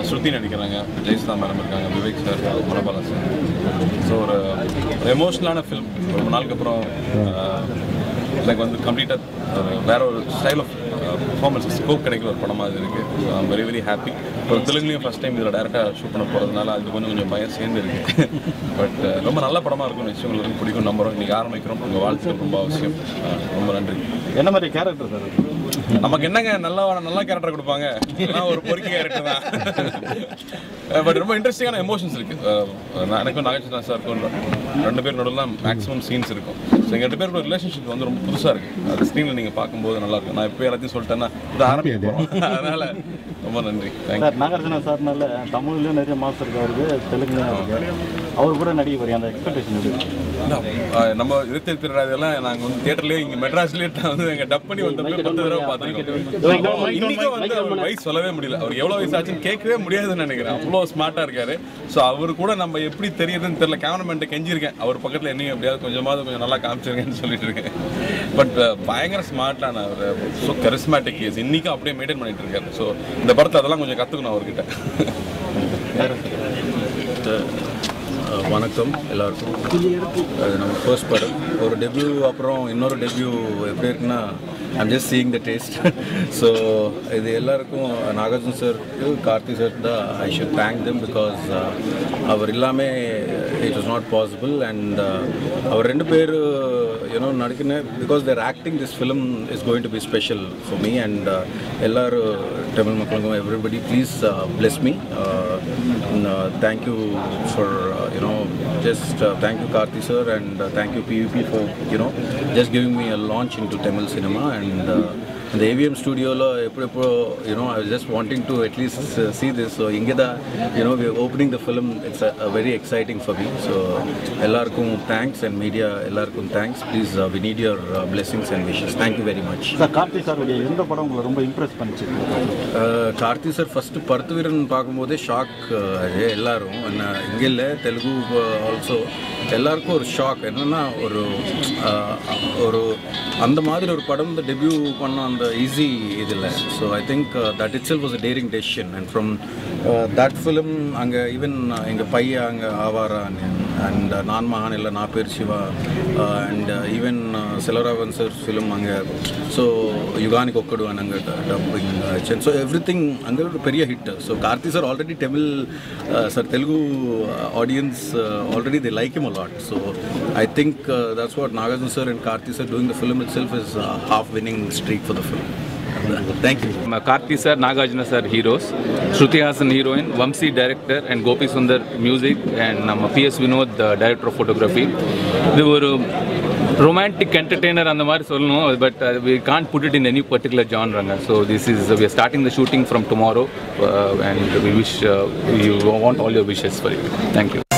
ஸ்ருதி நடிக்கிறாங்க ஜெயசுதா மேடம் இருக்காங்க Vivek sir Manobala sir so ஒரு எமோஷ்னலான ஃபிலிம் ரொம்ப நாளுக்கு அப்புறம் லைக் வந்து கம்ப்ளீட்டாக வேற ஒரு ஸ்டைல் ஆஃப் பர்ஃபார்மன்ஸ் ஸ்கோப் கிடைக்கிற ஒரு படமாக இது இருக்குது ஐம் வெரி வெரி ஹாப்பி ஒரு தெலுங்குலையும் ஃபஸ்ட் டைம் இதில் டேரெக்டாக ஷூட் பண்ண போகிறதுனால அது கொஞ்சம் கொஞ்சம் பயம் சேர்ந்து இருக்கு பட் ரொம்ப நல்ல படமாக இருக்கும் நிச்சயம் உங்களுக்கு பிடிக்கும் நம்புறோம் இன்றைக்கி ஆரம்பிக்கிறோம் உங்கள் வாழ்த்துக்கள் ரொம்ப அவசியம் அஹ் ரொம்ப நன்றி என்ன மாதிரி கேரக்டர் சார் அது? நமக்கு என்னங்க நல்ல நல்ல கேரக்டர் கொடுப்பாங்க நான் ஒரு பொறுக்கி கேரக்டர் தான் பட் ரொம்ப இன்ட்ரெஸ்டிங்கான எமோஷன்ஸ் இருக்கு அஹ் நான் எனக்கும் நாகேஸ்வரன் சாருக்கும் ரெண்டு பேர் நடுவில் தான் மேக்ஸிமம் சீன்ஸ் இருக்கும் ஸோ எங்கள் ரெண்டு பேரோட ரிலேஷன்ஷிப் வந்து ரொம்ப புதுசாக இருக்கு அது ஸ்க்ரீனில் நீங்கள் பார்க்கும்போது நல்லா இருக்கும் நான் இப்போ எல்லாத்தையும் சொல்லிட்டேன்னா இது ஆரம்பிக்க போகிறோம் அதனால ரொம்ப நன்றி தேங்க்யூ சார் நாகார்ஜுனா சார்னால தமிழ்லயும் நிறைய மாஸ் இருக்கு அவருக்கு தெலுங்குலயும் இருக்கு அவர் கூட நடிக்க போறீங்க அந்த எக்ஸ்பெக்டேஷன் இருக்கு அஹ் நம்ம இருபத்தி திருடாதெல்லாம் நாங்கள் வந்து தியேட்டர்லேயே இங்கே மெட்ராஸ்லேயே வந்து எங்கள் டப் பண்ணி வந்தப்போ பத்து தடவை பார்த்துருக்கோம் இன்னைக்கும் வந்து அவர் வயசு சொல்லவே முடியல அவர் எவ்வளோ வயசு ஆச்சுன்னு கேட்கவே முடியாதுன்னு நினைக்கிறேன் அவ்வளோ ஸ்மார்ட்டாக இருக்காரு ஸோ அவர் கூட நம்ம எப்படி தெரியுதுன்னு தெரியல கேமராமேன்ட்ட கெஞ்சிருக்கேன் அவர் பக்கத்தில் என்னையும் எப்படியாவது கொஞ்சமாவது கொஞ்சம் நல்லா காமிச்சிருக்கேன்னு சொல்லிட்டு இருக்கேன் பட் பயங்கர ஸ்மார்ட்டான அவர் ஸோ கரிஸ்மேட்டிக் கேஸ் இன்னைக்கும் அப்படியே மெயின்டைன் பண்ணிட்டு இருக்காரு ஸோ இந்த படத்தை அதெல்லாம் கொஞ்சம் கற்றுக்கணும் அவர்கிட்ட அஹ் வணக்கம் எல்லாருக்கும் அது நம்ம ஃபர்ஸ்ட் படம் ஒரு டெபியூ அப்புறம் இன்னொரு டெபியூ எப்படி இருக்குன்னா I'm just seeing the taste so இது எல்லாருக்கும் நாகார்ஜுன் சாருக்கு கார்த்தி சார் தான் I should thank them because அவர் இல்லாமல் it was not possible and அவர் ரெண்டு பேர் யூனோ நடிக்கணும் because their acting this film is going to be special for me and எல்லாரும் தமிழ் மக்களுக்கும் everybody please bless me uh, uh, thank you for uh, you know just uh, thank you Karthi sir and uh, thank you PVP for you know just giving me a launch into Tamil cinema and uh, இந்த AVM ஸ்டுடியோவில் எப்போ எப்போ you know I just wanting to at least see this so இங்கே தான் you know we opening the film it's a very exciting for me so எல்லாருக்கும் thanks and media எல்லாருக்கும் thanks please we need your blessings and wishes thank you very much sir Karthi சாருடைய எந்த படம் உங்களை ரொம்ப impress பண்ணிச்சு ah Karthi sir first Paruthiveeran பார்க்கும்போதே shock எல்லாரும் என்ன இங்கே இல்லை தெலுங்கு ஆல்சோ எல்லாருக்கும் ஒரு ஷாக் என்னென்னா ஒரு அஹ், ஒரு அந்த மாதிரி ஒரு படம் இந்த டெபியூ பண்ண அந்த ஈஸி இதில் so I think that itself was a daring decision and from that film அங்கே ஈவன் எங்கள் பையன் அங்கே ஆவாரா அண்ட் நான் மகான் இல்லை நான் பேர் சிவா அண்ட் ஈவன் செலராவன் சார் ஃபிலிம் அங்கே ஸோ யுகானிக் ஒக்கடு அங்கே டப்பிங் ஸோ எவ்ரி திங் அங்கே ஒரு பெரிய hit so Karthi sir already Tamil sir Telugu audience already they like him a lot so I think that's what Nagarjun sir and Karthi sir doing the film itself is half winning streak for the film thank you ನಮ್ಮ Karthi sir Nagarjuna sir heroes Shruti Haasan heroine Vamshi director and Gopi Sundar music and நம்ம P S Vinoth director of photography இது ஒரு romantic entertainer அந்த மாதிரி சொல்லணும் but we can't put it in any particular ஜான்றாங்க so this is we are starting the shooting from tomorrow and we wish you want all your wishes for it thank you